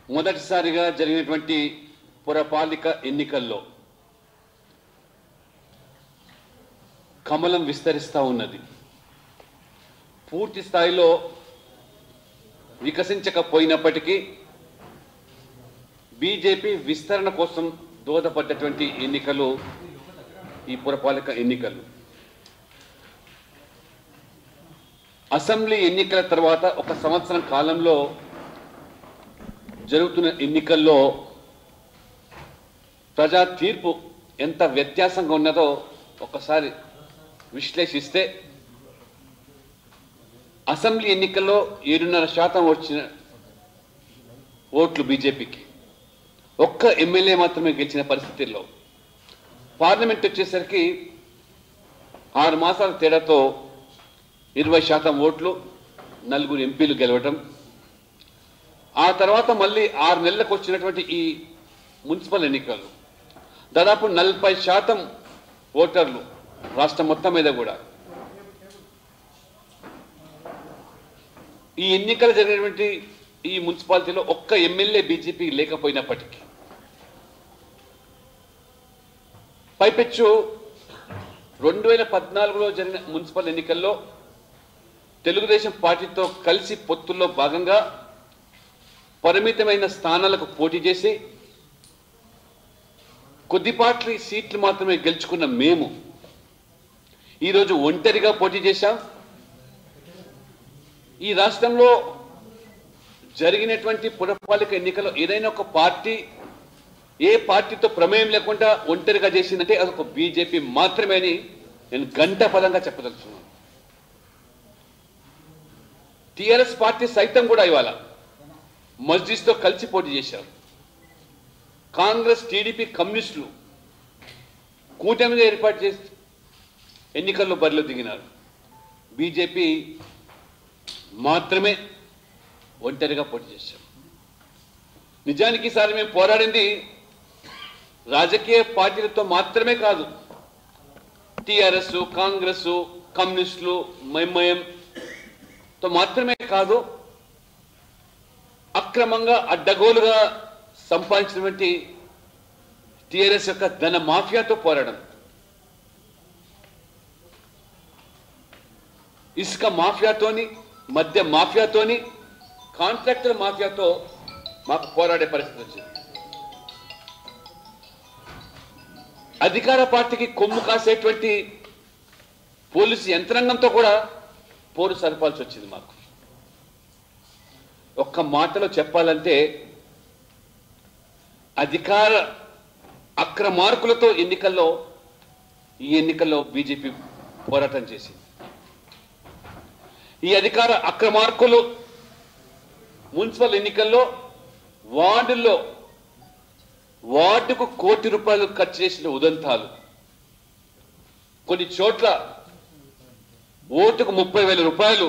మొదటిసారిగా జరిగినటువంటి పురపాలిక ఎన్నికల్లో కమలం విస్తరిస్తూ ఉన్నది పూర్తి స్థాయిలో వికసించకపోయినప్పటికీ బీజేపీ విస్తరణ కోసం దోహదపడ్డటువంటి ఎన్నికలు ఈ పురపాలిక ఎన్నికలు అసెంబ్లీ ఎన్నికల తర్వాత ఒక సంవత్సరం కాలంలో జరుగుతున్న ఎన్నికల్లో ప్రజా తీర్పు ఎంత వ్యత్యాసంగా ఉన్నదో ఒకసారి విశ్లేషిస్తే అసెంబ్లీ ఎన్నికల్లో ఏడున్నర శాతం వచ్చిన ఓట్లు బీజేపీకి ఒక్క ఎమ్మెల్యే మాత్రమే గెలిచిన పరిస్థితుల్లో పార్లమెంట్ వచ్చేసరికి ఆరు మాసాల తేడాతో ఇరవై శాతం ఓట్లు నలుగురు ఎంపీలు గెలవటం ఆ తర్వాత మళ్ళీ ఆరు నెలలకు వచ్చినటువంటి ఈ మున్సిపల్ ఎన్నికలు దాదాపు నలభై శాతం ఓటర్లు రాష్ట్రం మొత్తం మీద కూడా ఈ ఎన్నికలు జరిగినటువంటి ఈ మున్సిపాలిటీలో ఒక్క ఎమ్మెల్యే బీజేపీ లేకపోయినప్పటికీ పైపెచ్చు రెండు వేల పద్నాలుగులో జరిగిన మున్సిపల్ ఎన్నికల్లో తెలుగుదేశం పార్టీతో కలిసి పొత్తుల్లో భాగంగా పరిమితమైన స్థానాలకు పోటీ చేసి కొద్దిపాట్లి సీట్లు మాత్రమే గెలుచుకున్న మేము ఈరోజు ఒంటరిగా పోటీ చేశాం ఈ రాష్ట్రంలో జరిగినటువంటి పురపాలిక ఎన్నికల్లో ఏదైనా ఒక పార్టీ ఏ పార్టీతో ప్రమేయం లేకుండా ఒంటరిగా చేసిందంటే అదొక బీజేపీ మాత్రమే అని నేను గంట పదంగా చెప్పదలుచున్నాను టిఆర్ఎస్ పార్టీ సైతం కూడా ఇవాళ మస్జిద్తో కలిసి పోటీ చేశారు కాంగ్రెస్ టీడీపీ కమ్యూనిస్టులు కూటమిగా ఏర్పాటు చేసి ఎన్నికల్లో బరిలో దిగినారు బీజేపీ మాత్రమే ఒంటరిగా పోటీ చేశాం నిజానికి ఈసారి మేము పోరాడింది రాజకీయ పార్టీలతో మాత్రమే కాదు టిఆర్ఎస్ కాంగ్రెస్ కమ్యూనిస్టులు ఎంఐఎం తో మాత్రమే కాదు అక్రమంగా అడ్డగోలుగా సంపాదించినటువంటి టిఆర్ఎస్ యొక్క ధన మాఫియాతో పోరాడం ఇసుక మాఫియాతోని మద్య మాఫియాతోని కాంట్రాక్టర్ మాఫియాతో మాకు పోరాడే పరిస్థితి వచ్చింది అధికార పార్టీకి కొమ్ము కాసేటువంటి పోలీసు యంత్రాంగంతో కూడా పోరు సరిపాల్సి వచ్చింది మాకు ఒక్క మాటలో చెప్పాలంటే అధికార అక్రమార్కులతో ఎన్నికల్లో ఈ ఎన్నికల్లో బీజేపీ పోరాటం చేసింది ఈ అధికార అక్రమార్కులు మున్సిపల్ ఎన్నికల్లో వార్డుల్లో వార్డుకు కోటి రూపాయలు ఖర్చు చేసిన ఉదంతాలు కొన్ని చోట్ల ఓటుకు ముప్పై వేల రూపాయలు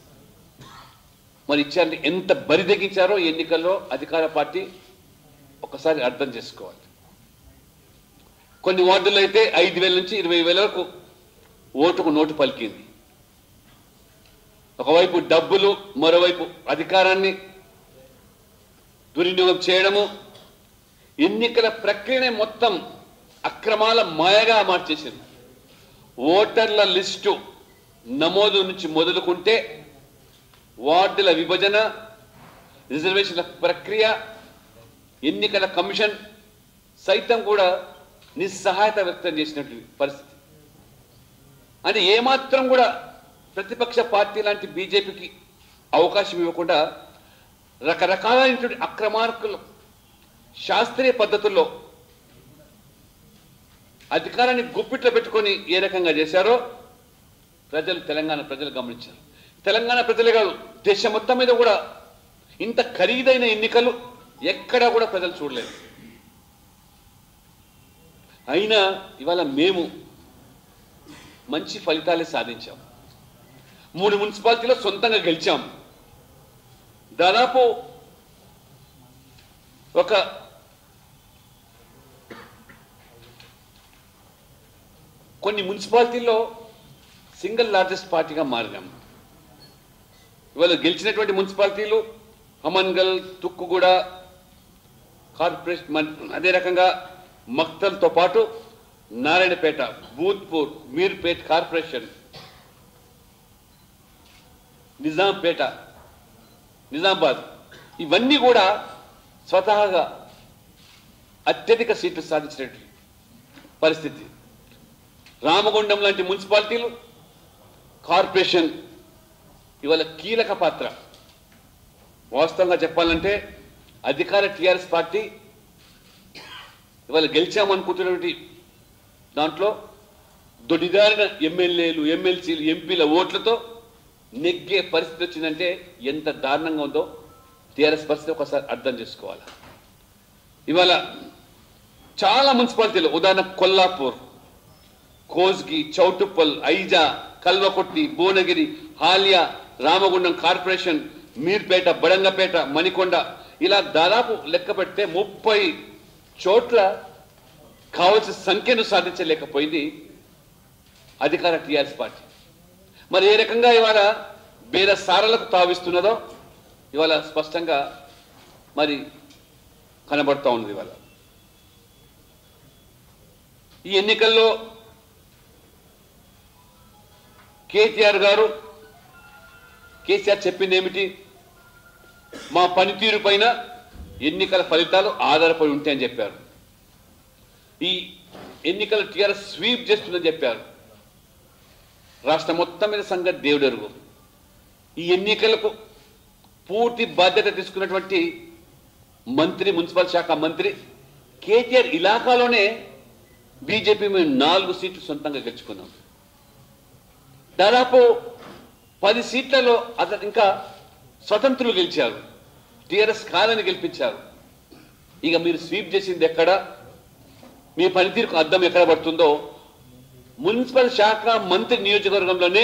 మరి ఇచ్చారని ఎంత బరి తెగించారో ఈ ఎన్నికల్లో అధికార పార్టీ ఒకసారి అర్థం చేసుకోవాలి కొన్ని వార్డుల్లో అయితే ఐదు వేల నుంచి ఇరవై వేల వరకు ఓటుకు నోటు పలికింది ఒకవైపు డబ్బులు మరోవైపు అధికారాన్ని దుర్వినియోగం చేయడము ఎన్నికల ప్రక్రియనే మొత్తం అక్రమాల మాయగా మార్చేసింది ఓటర్ల లిస్టు నమోదు నుంచి మొదలుకుంటే వార్డుల విభజన రిజర్వేషన్ల ప్రక్రియ ఎన్నికల కమిషన్ సైతం కూడా నిస్సహాయత వ్యక్తం చేసినటువంటి పరిస్థితి అంటే ఏమాత్రం కూడా ప్రతిపక్ష పార్టీ లాంటి బీజేపీకి అవకాశం ఇవ్వకుండా రకరకాలైనటువంటి అక్రమార్కులు శాస్త్రీయ పద్ధతుల్లో అధికారాన్ని గుప్పిట్లో పెట్టుకొని ఏ రకంగా చేశారో ప్రజలు తెలంగాణ ప్రజలు గమనించారు తెలంగాణ ప్రజలే కాదు దేశం మొత్తం మీద కూడా ఇంత ఖరీదైన ఎన్నికలు ఎక్కడా కూడా ప్రజలు చూడలేదు అయినా ఇవాళ మేము మంచి ఫలితాలే సాధించాం మూడు మున్సిపాలిటీలో సొంతంగా గెలిచాం దాదాపు ఒక కొన్ని మున్సిపాలిటీల్లో సింగిల్ లార్జెస్ట్ పార్టీగా మారినాం ఇవాళ గెలిచినటువంటి మున్సిపాలిటీలు హమన్గల్ తుక్కుగూడ కార్పొరేషన్ మన్- అదే రకంగా మక్తల్తో పాటు నారాయణపేట భూత్పూర్ మీర్పేట్ కార్పొరేషన్ నిజాంపేట నిజామాబాద్ ఇవన్నీ కూడా స్వతహాగా అత్యధిక సీట్లు సాధించినటువంటి పరిస్థితి రామగుండం లాంటి మున్సిపాలిటీలు కార్పొరేషన్ ఇవాళ కీలక పాత్ర వాస్తవంగా చెప్పాలంటే అధికార టీఆర్ఎస్ పార్టీ ఇవాళ గెలిచామనుకుంటున్నటువంటి దాంట్లో దొడిదారిన ఎమ్మెల్యేలు ఎమ్మెల్సీలు ఎంపీల ఓట్లతో నెగ్గే పరిస్థితి వచ్చిందంటే ఎంత దారుణంగా ఉందో టీఆర్ఎస్ పరిస్థితి ఒకసారి అర్థం చేసుకోవాలి ఇవాళ చాలా మున్సిపాలిటీలు ఉదాహరణ కొల్లాపూర్ కోస్గి చౌటుప్పల్ ఐజా కల్వకొట్టి భువనగిరి హాలియా రామగుండం కార్పొరేషన్ మీర్పేట బడంగపేట మణికొండ ఇలా దాదాపు లెక్క పెడితే ముప్పై చోట్ల కావలసిన సంఖ్యను సాధించలేకపోయింది అధికార టీఆర్ఎస్ పార్టీ మరి ఏ రకంగా ఇవాళ వేరే సారలకు తావిస్తున్నదో ఇవాళ స్పష్టంగా మరి కనబడతా ఉంది ఇవాళ ఈ ఎన్నికల్లో కేటీఆర్ గారు కేసీఆర్ చెప్పింది ఏమిటి మా పనితీరు పైన ఎన్నికల ఫలితాలు ఆధారపడి ఉంటాయని చెప్పారు ఈ ఎన్నికల టీఆర్ఎస్ స్వీప్ చేస్తుందని చెప్పారు రాష్ట్రం మొత్తం మీద సంగతి దేవుడెరుగు ఈ ఎన్నికలకు పూర్తి బాధ్యత తీసుకున్నటువంటి మంత్రి మున్సిపల్ శాఖ మంత్రి కేటీఆర్ ఇలాకాలోనే బీజేపీ మేము నాలుగు సీట్లు సొంతంగా గెలుచుకున్నాం దాదాపు పది సీట్లలో అతను ఇంకా స్వతంత్రులు గెలిచారు టీఆర్ఎస్ కాలని గెలిపించారు ఇక మీరు స్వీప్ చేసింది ఎక్కడ మీ పనితీరుకు అర్థం ఎక్కడ పడుతుందో మున్సిపల్ శాఖ మంత్రి నియోజకవర్గంలోనే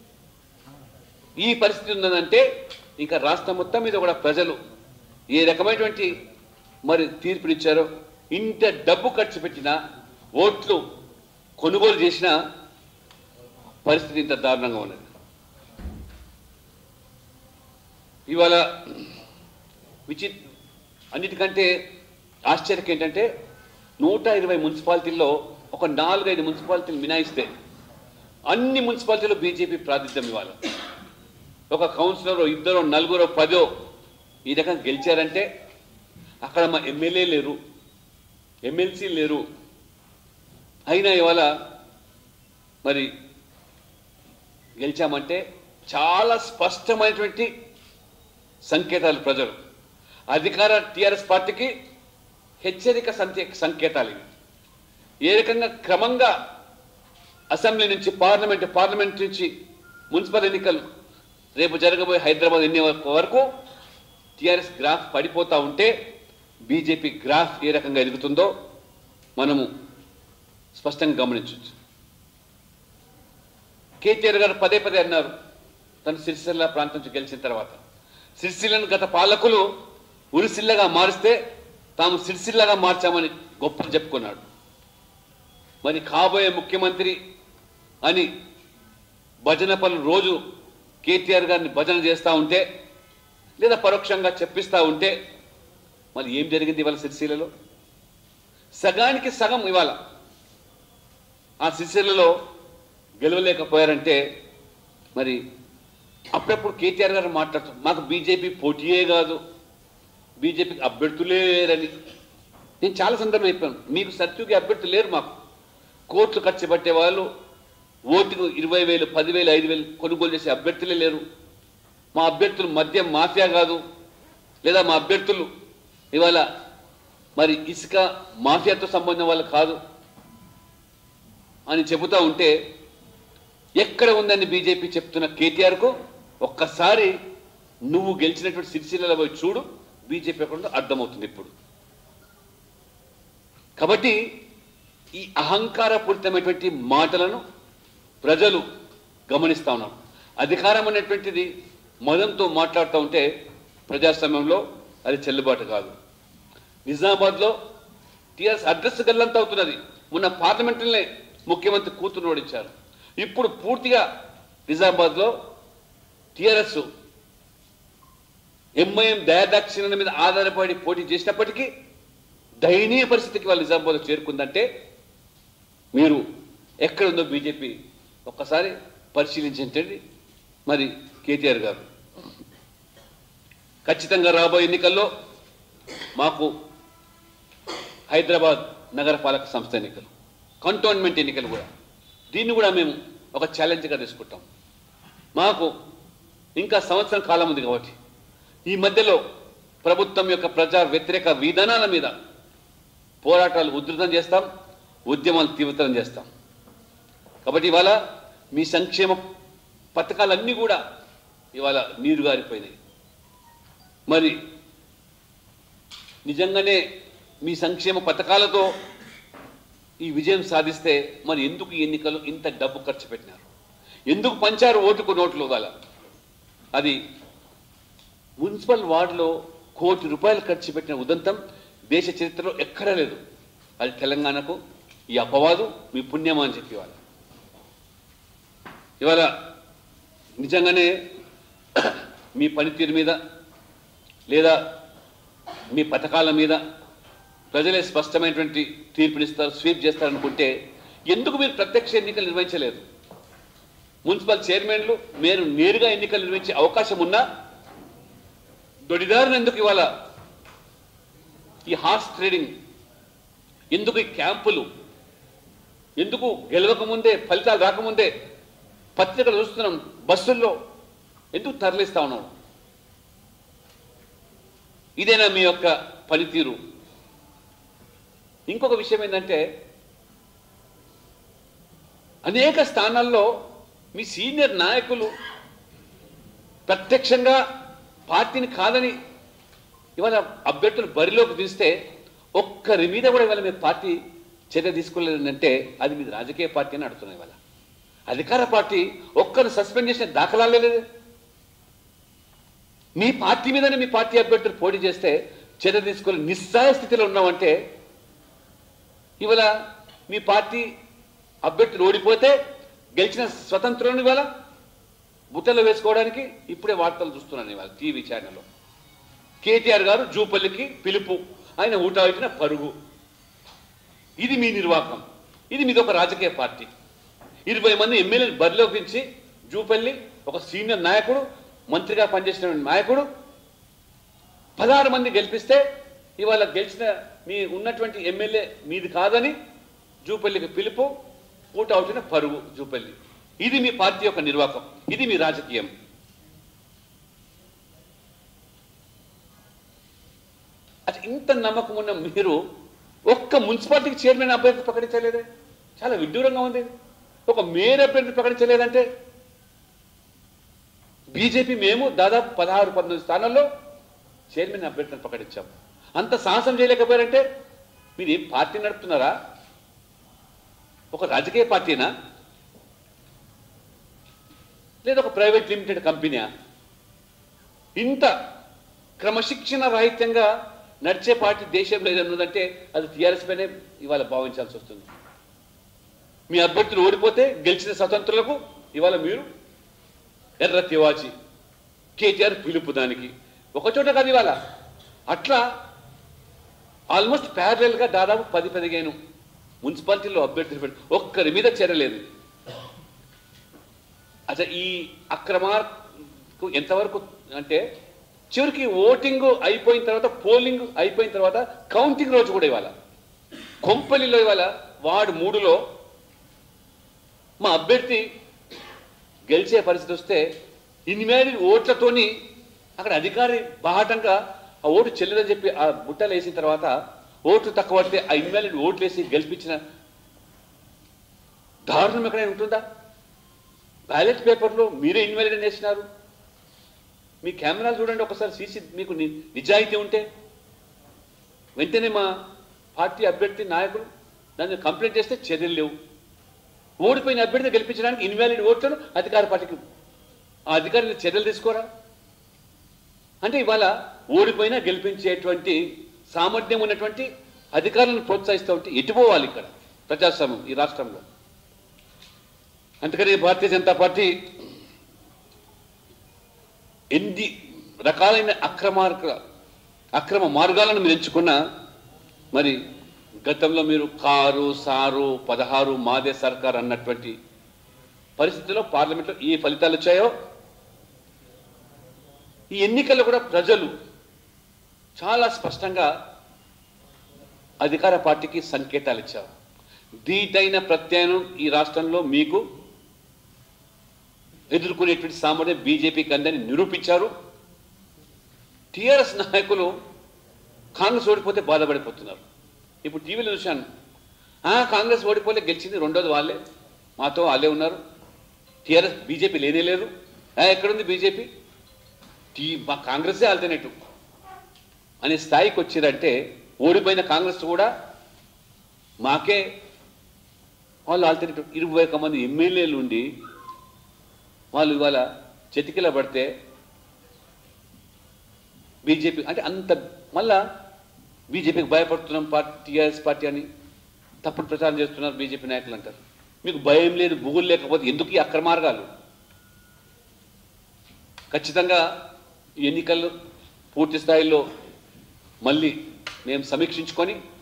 ఈ పరిస్థితి ఉన్నదంటే ఇంకా రాష్ట్రం మొత్తం మీద కూడా ప్రజలు ఏ రకమైనటువంటి మరి తీర్పునిచ్చారో ఇంత డబ్బు ఖర్చు పెట్టినా ఓట్లు కొనుగోలు చేసినా పరిస్థితి ఇంత దారుణంగా ఉన్నది ఇవాళ విచిత్ అన్నిటికంటే ఆశ్చర్యం ఏంటంటే నూట ఇరవై మున్సిపాలిటీల్లో ఒక నాలుగైదు మున్సిపాలిటీలు మినాయిస్తే అన్ని మున్సిపాలిటీలో బీజేపీ ప్రాతినిధ్యం ఇవ్వాలి ఒక కౌన్సిలర్ ఇద్దరు నలుగురు పదో ఈ రకంగా గెలిచారంటే అక్కడ మా ఎమ్మెల్యే లేరు ఎమ్మెల్సీ లేరు అయినా ఇవాళ మరి గెలిచామంటే చాలా స్పష్టమైనటువంటి సంకేతాలు ప్రజలు అధికార టిఆర్ఎస్ పార్టీకి హెచ్చరిక సంకే సంకేతాలు ఇవి ఏ రకంగా క్రమంగా అసెంబ్లీ నుంచి పార్లమెంట్ పార్లమెంట్ నుంచి మున్సిపల్ ఎన్నికలు రేపు జరగబోయే హైదరాబాద్ ఎన్నికల వరకు టిఆర్ఎస్ గ్రాఫ్ పడిపోతా ఉంటే బీజేపీ గ్రాఫ్ ఏ రకంగా ఎదుగుతుందో మనము స్పష్టంగా గమనించవచ్చు కేటీఆర్ గారు పదే పదే అన్నారు తను సిరిసిల్ల ప్రాంతం నుంచి గెలిచిన తర్వాత సిరిసిల్లను గత పాలకులు ఉరిసిల్లగా మారిస్తే తాము సిరిసిల్లగా మార్చామని గొప్పలు చెప్పుకున్నాడు మరి కాబోయే ముఖ్యమంత్రి అని భజన పనులు రోజు కేటీఆర్ గారిని భజన చేస్తూ ఉంటే లేదా పరోక్షంగా చెప్పిస్తూ ఉంటే మరి ఏం జరిగింది ఇవాళ సిరిసిల్లలో సగానికి సగం ఇవాళ ఆ సిరిసిల్లలో గెలవలేకపోయారంటే మరి అప్పుడప్పుడు కేటీఆర్ గారు మాట్లాడుతారు మాకు బీజేపీ పోటీయే కాదు బీజేపీకి అభ్యర్థులే లేరని నేను చాలా సందర్భం చెప్పాను మీకు సత్యుకి అభ్యర్థులు లేరు మాకు కోట్లు ఖర్చు పెట్టే వాళ్ళు ఓటుకు ఇరవై వేలు పదివేలు ఐదు వేలు కొనుగోలు చేసే అభ్యర్థులే లేరు మా అభ్యర్థులు మద్యం మాఫియా కాదు లేదా మా అభ్యర్థులు ఇవాళ మరి ఇసుక మాఫియాతో సంబంధం వాళ్ళు కాదు అని చెబుతా ఉంటే ఎక్కడ ఉందని బీజేపీ చెప్తున్న కేటీఆర్కు ఒక్కసారి నువ్వు గెలిచినటువంటి సిరిసిల్లలో పోయి చూడు బీజేపీ ఎక్కడ ఉందో అర్థమవుతుంది ఇప్పుడు కాబట్టి ఈ అహంకారపూరితమైనటువంటి మాటలను ప్రజలు గమనిస్తా ఉన్నారు అధికారం అనేటువంటిది మదంతో మాట్లాడుతూ ఉంటే ప్రజాస్వామ్యంలో అది చెల్లుబాటు కాదు నిజామాబాద్లో టీఆర్ఎస్ అడ్రస్ గల్లంత అవుతున్నది మొన్న పార్లమెంటులోనే ముఖ్యమంత్రి కూతురు ఓడించారు ఇప్పుడు పూర్తిగా నిజామాబాద్లో టీఆర్ఎస్ ఎంఐఎం దయాదాక్షిణ్యం మీద ఆధారపడి పోటీ చేసినప్పటికీ దయనీయ పరిస్థితికి వాళ్ళు నిజామాబాద్ చేరుకుందంటే మీరు ఎక్కడుందో బీజేపీ ఒక్కసారి పరిశీలించండి మరి కేటీఆర్ గారు ఖచ్చితంగా రాబోయే ఎన్నికల్లో మాకు హైదరాబాద్ నగరపాలక సంస్థ ఎన్నికలు కంటోన్మెంట్ ఎన్నికలు కూడా దీన్ని కూడా మేము ఒక ఛాలెంజ్గా తీసుకుంటాం మాకు ఇంకా సంవత్సరం కాలం ఉంది కాబట్టి ఈ మధ్యలో ప్రభుత్వం యొక్క ప్రజా వ్యతిరేక విధానాల మీద పోరాటాలు ఉధృతం చేస్తాం ఉద్యమాలు తీవ్రతరం చేస్తాం కాబట్టి ఇవాళ మీ సంక్షేమ పథకాలన్నీ కూడా ఇవాళ నీరు గారిపోయినాయి మరి నిజంగానే మీ సంక్షేమ పథకాలతో ఈ విజయం సాధిస్తే మరి ఎందుకు ఈ ఎన్నికలు ఇంత డబ్బు ఖర్చు పెట్టినారు ఎందుకు పంచారు ఓటుకు నోట్లు గల అది మున్సిపల్ వార్డులో కోటి రూపాయలు ఖర్చు పెట్టిన ఉదంతం దేశ చరిత్రలో ఎక్కడా లేదు అది తెలంగాణకు ఈ అపవాదు మీ పుణ్యమా అని చెప్పి ఇవాళ ఇవాళ నిజంగానే మీ పనితీరు మీద లేదా మీ పథకాల మీద ప్రజలే స్పష్టమైనటువంటి తీర్పునిస్తారు స్వీప్ చేస్తారనుకుంటే ఎందుకు మీరు ప్రత్యక్ష ఎన్నికలు నిర్వహించలేదు మున్సిపల్ చైర్మన్లు మీరు నేరుగా ఎన్నికలు నిర్వహించే అవకాశం ఉన్నా దొడిదారుని ఎందుకు ఇవాళ ఈ హార్స్ ట్రేడింగ్ ఎందుకు ఈ క్యాంపులు ఎందుకు గెలవకముందే ఫలితాలు రాకముందే పత్రికలు చూస్తున్నాం బస్సుల్లో ఎందుకు తరలిస్తా ఉన్నాం ఇదేనా మీ యొక్క పనితీరు ఇంకొక విషయం ఏంటంటే అనేక స్థానాల్లో మీ సీనియర్ నాయకులు ప్రత్యక్షంగా పార్టీని కాదని ఇవాళ అభ్యర్థులు బరిలోకి తీస్తే ఒక్కరి మీద కూడా ఇవాళ మీ పార్టీ చర్య తీసుకోలేదంటే అది మీది రాజకీయ పార్టీ అని అడుగుతున్నాయి ఇవాళ అధికార పార్టీ ఒక్కరు సస్పెండ్ చేసిన దాఖలాలే లేదు మీ పార్టీ మీదనే మీ పార్టీ అభ్యర్థులు పోటీ చేస్తే చర్య తీసుకుని నిస్సాయ స్థితిలో ఉన్నామంటే ఇవాళ మీ పార్టీ అభ్యర్థులు ఓడిపోతే గెలిచిన స్వతంత్రం ఇవాళ బుట్టలో వేసుకోవడానికి ఇప్పుడే వార్తలు చూస్తున్నాను ఇవాళ టీవీ ఛానల్లో కేటీఆర్ గారు జూపల్లికి పిలుపు ఆయన ఊటాయిటిన పరుగు ఇది మీ నిర్వాహకం ఇది మీది ఒక రాజకీయ పార్టీ ఇరవై మంది ఎమ్మెల్యేలు బరిలోకించి జూపల్లి ఒక సీనియర్ నాయకుడు మంత్రిగా పనిచేసిన నాయకుడు పదహారు మంది గెలిపిస్తే ఇవాళ గెలిచిన మీ ఉన్నటువంటి ఎమ్మెల్యే మీది కాదని జూపల్లికి పిలుపు ఊట అవుటిన పరుగు జూపల్లి ఇది మీ పార్టీ యొక్క నిర్వాహకం ఇది మీ రాజకీయం అది ఇంత నమ్మకం ఉన్న మీరు ఒక్క మున్సిపాలిటీకి చైర్మన్ అభ్యర్థి ప్రకటించలేదే చాలా విడ్డూరంగా ఉంది ఒక మేయర్ అభ్యర్థి ప్రకటించలేదంటే బీజేపీ మేము దాదాపు పదహారు పంతొమ్మిది స్థానాల్లో చైర్మన్ అభ్యర్థిని ప్రకటించాం అంత సాహసం చేయలేకపోయారంటే మీరు ఏం పార్టీ నడుపుతున్నారా ఒక రాజకీయ పార్టీనా లేదా ఒక ప్రైవేట్ లిమిటెడ్ కంపెనీయా ఇంత క్రమశిక్షణ రాహిత్యంగా నడిచే పార్టీ దేశంలో ఏదన్నదంటే అది టీఆర్ఎస్ పైనే ఇవాళ భావించాల్సి వస్తుంది మీ అభ్యర్థులు ఓడిపోతే గెలిచిన స్వతంత్రులకు ఇవాళ మీరు ఎర్ర తివాచి కేటీఆర్ పిలుపు దానికి ఒకచోట కాదు ఇవాళ అట్లా ఆల్మోస్ట్ ప్యారలల్గా దాదాపు పది పదిహేను మున్సిపాలిటీలో అభ్యర్థులు పెట్టి ఒక్కరి మీద చేరలేదు అసలు ఈ అక్రమార్కు ఎంతవరకు అంటే చివరికి ఓటింగ్ అయిపోయిన తర్వాత పోలింగ్ అయిపోయిన తర్వాత కౌంటింగ్ రోజు కూడా ఇవాళ కొంపల్లిలో ఇవాళ వార్డు మూడులో మా అభ్యర్థి గెలిచే పరిస్థితి వస్తే ఇన్వాలిడ్ ఓట్లతోని అక్కడ అధికారి బాహటంగా ఆ ఓటు చెల్లదని చెప్పి ఆ బుట్టలు వేసిన తర్వాత ఓట్లు తక్కువ పడితే ఆ ఇన్వాలిడ్ ఓట్లు వేసి గెలిపించిన దారుణం ఎక్కడైనా ఉంటుందా బ్యాలెట్ పేపర్లో మీరే ఇన్వాలిడ్ అని వేసినారు మీ కెమెరాలు చూడండి ఒకసారి సీసీ మీకు ని- నిజాయితీ ఉంటే వెంటనే మా పార్టీ అభ్యర్థి నాయకులు దాన్ని కంప్లైంట్ చేస్తే చర్యలు లేవు ఓడిపోయిన అభ్యర్థి గెలిపించడానికి ఇన్వాలిడ్ ఓట్లను అధికార పార్టీకి ఆ అధికారులు చర్యలు తీసుకోరా అంటే ఇవాళ ఓడిపోయినా గెలిపించేటువంటి సామర్థ్యం ఉన్నటువంటి అధికారులను ప్రోత్సహిస్తూ ఉంటే ఎటు పోవాలి ఇక్కడ ప్రజాస్వామ్యం ఈ రాష్ట్రంలో అందుకని భారతీయ జనతా పార్టీ ఎన్ని రకాలైన అక్రమార్గ అక్రమ మార్గాలను మీరు ఎంచుకున్నా మరి గతంలో మీరు కారు సారు పదహారు మాదే సర్కార్ అన్నటువంటి పరిస్థితిలో పార్లమెంట్లో ఈ ఫలితాలు వచ్చాయో ఈ ఎన్నికల్లో కూడా ప్రజలు చాలా స్పష్టంగా అధికార పార్టీకి సంకేతాలు ఇచ్చారు దీటైన ప్రత్యామ్నాయం ఈ రాష్ట్రంలో మీకు ఎదుర్కొనేటువంటి సామర్థ్యం బీజేపీకి అందని నిరూపించారు టీఆర్ఎస్ నాయకులు కాంగ్రెస్ ఓడిపోతే బాధపడిపోతున్నారు ఇప్పుడు టీవీలో చూశాను "ఆ, కాంగ్రెస్ ఓడిపోలే గెలిచింది రెండోది వాళ్ళే మాతో వాళ్ళే ఉన్నారు టీఆర్ఎస్ బీజేపీ లేనే లేదు "ఆ, ఎక్కడుంది బీజేపీ టీ మా కాంగ్రెసే ఆల్టర్నేటివ్ అనే స్థాయికి వచ్చిరంటే ఓడిపోయిన కాంగ్రెస్ కూడా మాకే వాళ్ళు ఆల్టర్నేటివ్ ఇరవై ఒక్క మంది ఎమ్మెల్యేలు ఉండి వాళ్ళు ఇవాళ చెతికిల పడితే బీజేపీ అంటే అంత మళ్ళా బీజేపీకి భయపడుతున్నాం పార్టీ టీఆర్ఎస్ పార్టీ అని తప్పుడు ప్రచారం చేస్తున్నారు బీజేపీ నాయకులు అంటారు మీకు భయం లేదు బుగులు లేకపోతే ఎందుకు ఈ అక్రమార్గాలు ఖచ్చితంగా ఈ ఎన్నికలు పూర్తి స్థాయిలో మళ్ళీ మేము సమీక్షించుకొని